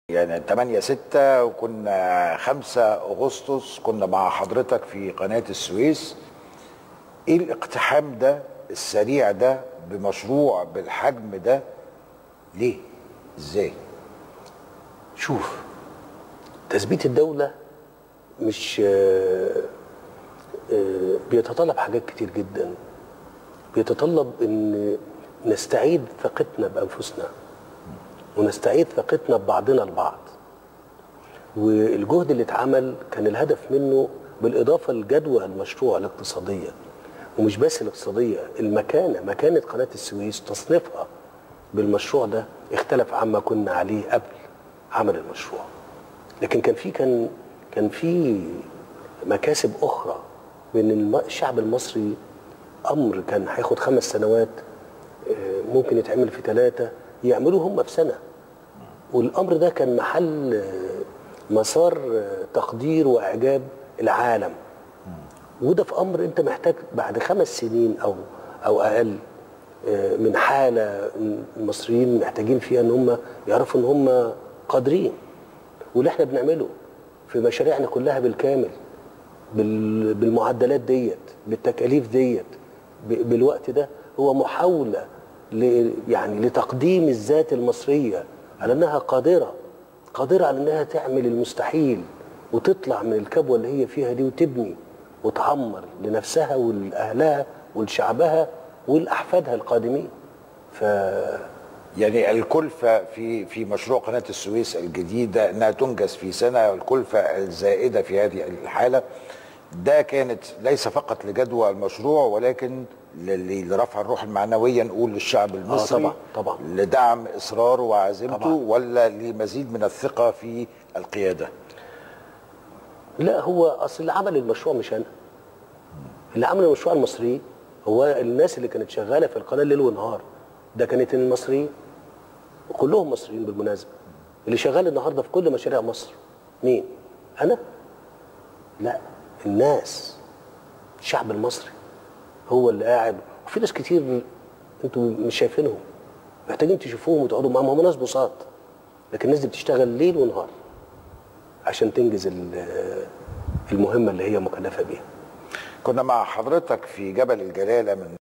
يعني 8 6 وكنا 5 اغسطس كنا مع حضرتك في قناه السويس ايه الاقتحام ده السريع ده بمشروع بالحجم ده ليه ازاي شوف تثبيت الدولة مش آه، آه، بيتطلب حاجات كتير جدا بيتطلب ان نستعيد ثقتنا بانفسنا ونستعيد ثقتنا ببعضنا البعض والجهد اللي اتعمل كان الهدف منه بالاضافه لجدوى المشروع الاقتصاديه ومش بس الاقتصاديه المكانه مكانه قناه السويس تصنيفها بالمشروع ده اختلف عما كنا عليه قبل عمل المشروع لكن كان في كان كان في مكاسب اخرى بان الم- الشعب المصري امر كان هياخد خمس سنوات آه، ممكن يتعمل في ثلاثه يعملوه هم في سنه والامر ده كان محل آه، مسار آه، تقدير واعجاب العالم وده في امر انت محتاج بعد خمس سنين او او اقل آه، من حاله المصريين محتاجين فيها ان هم يعرفوا ان هم قادرين واللي احنا بنعمله في مشاريعنا كلها بالكامل بال- بالمعدلات ديت بالتكاليف ديت ب- بالوقت ده هو محاوله ل يعني لتقديم الذات المصريه على انها قادره قادره على انها تعمل المستحيل وتطلع من الكبوه اللي هي فيها دي وتبني وتعمر لنفسها ولاهلها ولشعبها ولاحفادها القادمين ف يعني الكلفة في في مشروع قناة السويس الجديدة انها تنجز في سنة الكلفة الزائدة في هذه الحالة ده كانت ليس فقط لجدوى المشروع ولكن ل- لرفع الروح المعنوية نقول للشعب المصري طبعاً، طبعاً. لدعم اصراره وعزيمته طبعاً. ولا لمزيد من الثقة في القيادة لا هو اصل اللي عمل المشروع مش انا اللي عمل المشروع المصريين هو الناس اللي كانت شغاله في القناه ليل ونهار ده كانت المصريين وكلهم مصريين بالمناسبه اللي شغال النهارده في كل مشاريع مصر مين انا لا الناس الشعب المصري هو اللي قاعد وفي ناس كتير انتوا مش شايفينهم محتاجين تشوفوهم وتقعدوا معاهم هم ناس بساط لكن الناس دي بتشتغل ليل ونهار عشان تنجز ال- المهمه اللي هي مكلفه بيها كنا مع حضرتك في جبل الجلالة من